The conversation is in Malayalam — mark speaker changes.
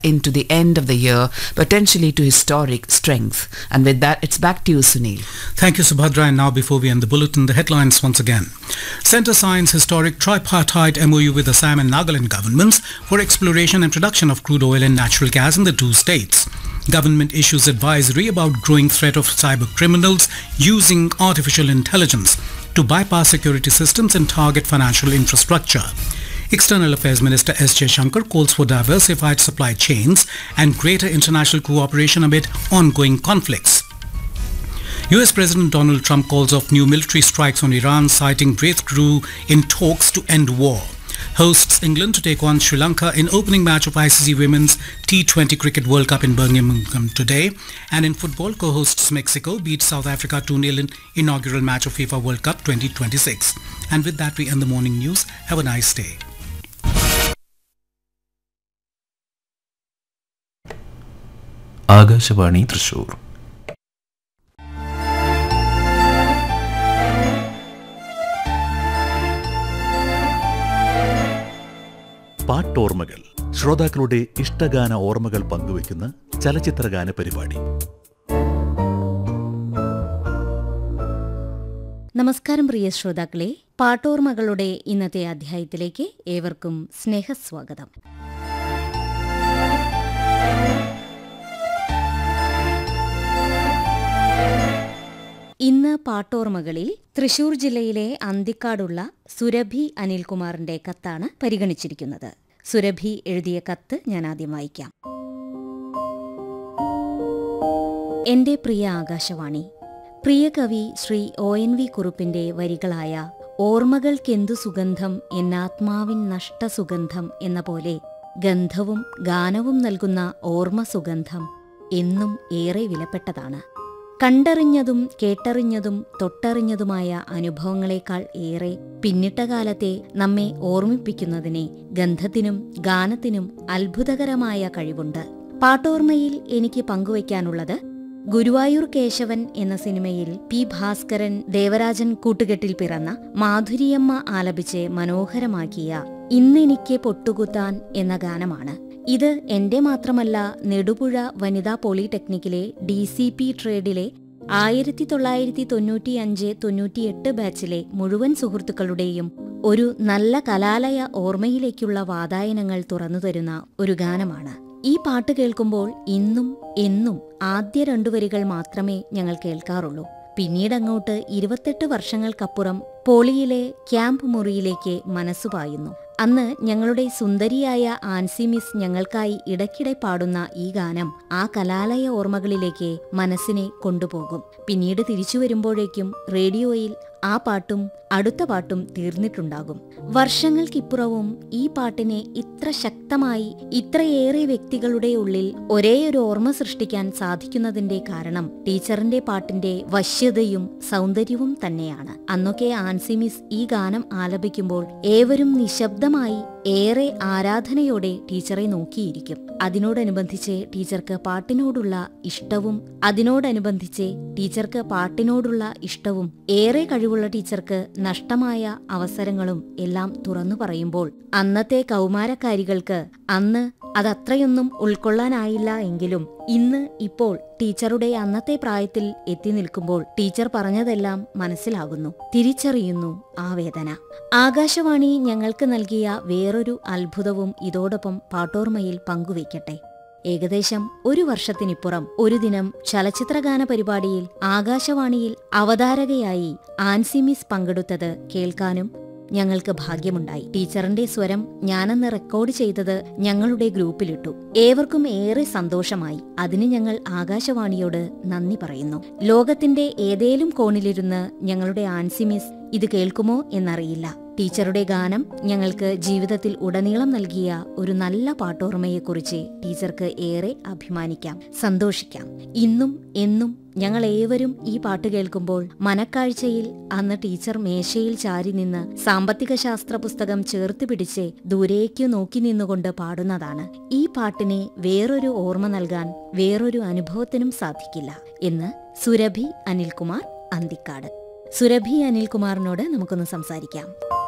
Speaker 1: into the end of the year, potentially to historic strength. And with that, it's back to you, Sunil.
Speaker 2: Thank you, Subhadra. And now, before we end the bulletin, the headlines once again. Centre signs historic tripartite MOU with Assam and Nagaland governments for exploration and production of crude oil and natural gas in the two states. Government issues advisory about growing threat of cyber criminals using artificial intelligence to bypass security systems and target financial infrastructure. External Affairs Minister S. Shankar calls for diversified supply chains and greater international cooperation amid ongoing conflicts. US President Donald Trump calls off new military strikes on Iran, citing breakthrough in talks to end war. Hosts England to take on Sri Lanka in opening match of ICC Women's T20 Cricket World Cup in Birmingham today. And in football, co-hosts Mexico beat South Africa 2-0 in inaugural match of FIFA World Cup 2026. And with that, we end the morning news. Have a nice day.
Speaker 3: Akashvani Thrissur
Speaker 4: പാട്ടോർമ്മകൾ ശ്രോതാക്കളുടെ ഇഷ്ടഗാന ഓർമ്മകൾ പങ്കുവയ്ക്കുന്ന ചലച്ചിത്രഗാന പരിപാടി
Speaker 5: നമസ്കാരം പ്രിയ ശ്രോതാക്കളെ പാട്ടോർമകളുടെ ഇന്നത്തെ അധ്യായത്തിലേക്ക് ഏവർക്കും സ്നേഹസ്വാഗതം ഇന്ന് പാട്ടോർമകളിൽ തൃശൂർ ജില്ലയിലെ അന്തിക്കാടുള്ള സുരഭി അനിൽകുമാറിന്റെ കത്താണ് പരിഗണിച്ചിരിക്കുന്നത് സുരഭി എഴുതിയ കത്ത് ഞാൻ ആദ്യം വായിക്കാം എന്റെ പ്രിയ ആകാശവാണി പ്രിയ കവി ശ്രീ ഒ എൻ വി കുറുപ്പിന്റെ വരികളായ ഓർമ്മകൾക്കെന്തു സുഗന്ധം എന്നാത്മാവിൻ നഷ്ടസുഗന്ധം എന്ന പോലെ ഗന്ധവും ഗാനവും നൽകുന്ന ഓർമ്മ സുഗന്ധം എന്നും ഏറെ വിലപ്പെട്ടതാണ് കണ്ടറിഞ്ഞതും കേട്ടറിഞ്ഞതും തൊട്ടറിഞ്ഞതുമായ അനുഭവങ്ങളെക്കാൾ ഏറെ പിന്നിട്ട കാലത്തെ നമ്മെ ഓർമ്മിപ്പിക്കുന്നതിനെ ഗന്ധത്തിനും ഗാനത്തിനും അത്ഭുതകരമായ കഴിവുണ്ട് പാട്ടോർമ്മയിൽ എനിക്ക് പങ്കുവയ്ക്കാനുള്ളത് ഗുരുവായൂർ കേശവൻ എന്ന സിനിമയിൽ പി ഭാസ്കരൻ ദേവരാജൻ കൂട്ടുകെട്ടിൽ പിറന്ന മാധുരിയമ്മ ആലപിച്ച് മനോഹരമാക്കിയ ഇന്നെനിക്ക് പൊട്ടുകുത്താൻ എന്ന ഗാനമാണ് ഇത് എന്റെ മാത്രമല്ല നെടുപുഴ വനിതാ പോളിടെക്നിക്കിലെ ഡി സി പി ട്രേഡിലെ ആയിരത്തി തൊള്ളായിരത്തി തൊണ്ണൂറ്റി അഞ്ച് തൊണ്ണൂറ്റിയെട്ട് ബാച്ചിലെ മുഴുവൻ സുഹൃത്തുക്കളുടെയും ഒരു നല്ല കലാലയ ഓർമ്മയിലേക്കുള്ള വാതായനങ്ങൾ തുറന്നുതരുന്ന ഒരു ഗാനമാണ് ഈ പാട്ട് കേൾക്കുമ്പോൾ ഇന്നും എന്നും ആദ്യ രണ്ടു വരികൾ മാത്രമേ ഞങ്ങൾ കേൾക്കാറുള്ളൂ പിന്നീടങ്ങോട്ട് ഇരുപത്തെട്ട് വർഷങ്ങൾക്കപ്പുറം പോളിയിലെ ക്യാമ്പ് മുറിയിലേക്ക് മനസ്സു പായുന്നു അന്ന് ഞങ്ങളുടെ സുന്ദരിയായ ആൻസി മിസ് ഞങ്ങൾക്കായി ഇടയ്ക്കിടെ പാടുന്ന ഈ ഗാനം ആ കലാലയ ഓർമ്മകളിലേക്ക് മനസ്സിനെ കൊണ്ടുപോകും പിന്നീട് തിരിച്ചു വരുമ്പോഴേക്കും റേഡിയോയിൽ ആ പാട്ടും അടുത്ത പാട്ടും തീർന്നിട്ടുണ്ടാകും വർഷങ്ങൾക്കിപ്പുറവും ഈ പാട്ടിനെ ഇത്ര ശക്തമായി ഇത്രയേറെ വ്യക്തികളുടെ ഉള്ളിൽ ഒരേയൊരു ഓർമ്മ സൃഷ്ടിക്കാൻ സാധിക്കുന്നതിന്റെ കാരണം ടീച്ചറിന്റെ പാട്ടിന്റെ വശ്യതയും സൗന്ദര്യവും തന്നെയാണ് അന്നൊക്കെ ആൻസി മിസ് ഈ ഗാനം ആലപിക്കുമ്പോൾ ഏവരും നിശബ്ദമായി ഏറെ ആരാധനയോടെ ടീച്ചറെ നോക്കിയിരിക്കും അതിനോടനുബന്ധിച്ച് ടീച്ചർക്ക് പാട്ടിനോടുള്ള ഇഷ്ടവും അതിനോടനുബന്ധിച്ച് ടീച്ചർക്ക് പാട്ടിനോടുള്ള ഇഷ്ടവും ഏറെ കഴിവുള്ള ടീച്ചർക്ക് നഷ്ടമായ അവസരങ്ങളും എല്ലാം തുറന്നു പറയുമ്പോൾ അന്നത്തെ കൗമാരക്കാരികൾക്ക് അന്ന് അതത്രയൊന്നും ഉൾക്കൊള്ളാനായില്ല എങ്കിലും ഇന്ന് ഇപ്പോൾ ടീച്ചറുടെ അന്നത്തെ പ്രായത്തിൽ എത്തി നിൽക്കുമ്പോൾ ടീച്ചർ പറഞ്ഞതെല്ലാം മനസ്സിലാകുന്നു തിരിച്ചറിയുന്നു ആ വേദന ആകാശവാണി ഞങ്ങൾക്ക് നൽകിയ വേറൊരു അത്ഭുതവും ഇതോടൊപ്പം പാട്ടോർമയിൽ പങ്കുവയ്ക്കട്ടെ ഏകദേശം ഒരു വർഷത്തിനിപ്പുറം ഒരു ദിനം ചലച്ചിത്രഗാന പരിപാടിയിൽ ആകാശവാണിയിൽ അവതാരകയായി ആൻസിമിസ് പങ്കെടുത്തത് കേൾക്കാനും ഞങ്ങൾക്ക് ഭാഗ്യമുണ്ടായി ടീച്ചറിന്റെ സ്വരം ഞാനന്ന് റെക്കോർഡ് ചെയ്തത് ഞങ്ങളുടെ ഗ്രൂപ്പിലിട്ടു ഏവർക്കും ഏറെ സന്തോഷമായി അതിന് ഞങ്ങൾ ആകാശവാണിയോട് നന്ദി പറയുന്നു ലോകത്തിന്റെ ഏതേലും കോണിലിരുന്ന് ഞങ്ങളുടെ ആൻസിമിസ് ഇത് കേൾക്കുമോ എന്നറിയില്ല ടീച്ചറുടെ ഗാനം ഞങ്ങൾക്ക് ജീവിതത്തിൽ ഉടനീളം നൽകിയ ഒരു നല്ല പാട്ടോർമ്മയെക്കുറിച്ച് ടീച്ചർക്ക് ഏറെ അഭിമാനിക്കാം സന്തോഷിക്കാം ഇന്നും എന്നും ഞങ്ങൾ ഏവരും ഈ പാട്ട് കേൾക്കുമ്പോൾ മനക്കാഴ്ചയിൽ അന്ന് ടീച്ചർ മേശയിൽ ചാരി നിന്ന് സാമ്പത്തിക ശാസ്ത്ര പുസ്തകം ചേർത്ത് പിടിച്ച് ദൂരേക്ക് നോക്കി നിന്നുകൊണ്ട് പാടുന്നതാണ് ഈ പാട്ടിനെ വേറൊരു ഓർമ്മ നൽകാൻ വേറൊരു അനുഭവത്തിനും സാധിക്കില്ല എന്ന് സുരഭി അനിൽകുമാർ അന്തിക്കാട് സുരഭി അനിൽകുമാറിനോട് നമുക്കൊന്ന് സംസാരിക്കാം